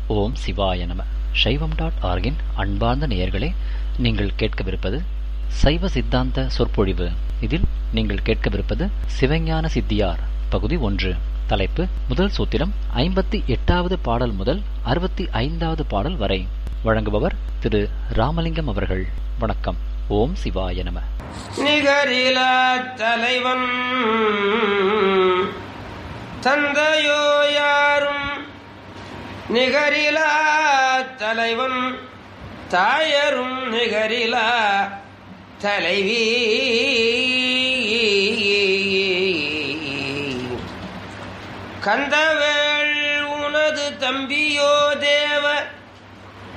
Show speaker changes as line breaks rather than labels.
ஓம் சிவாய நம சைவம் டாட் ஆர்கின் அன்பார்ந்த நேயர்களே நீங்கள் கேட்கவிருப்பது சைவ சித்தாந்த சொற்பொழிவு இதில் நீங்கள் கேட்கவிருப்பது சிவஞான சித்தியார் பகுதி ஒன்று தலைப்பு முதல் சூத்திரம் ஐம்பத்தி எட்டாவது பாடல் முதல் அறுபத்தி ஐந்தாவது பாடல் வரை வழங்குபவர் திரு ராமலிங்கம் அவர்கள் வணக்கம் ஓம் சிவாய நம
நிகரிலா தலைவன் தந்தையோ யாரும் நிகரிலா தலைவன் தாயரும் நிகரிலா தலைவி கந்தவேள் உனது தம்பியோ தேவ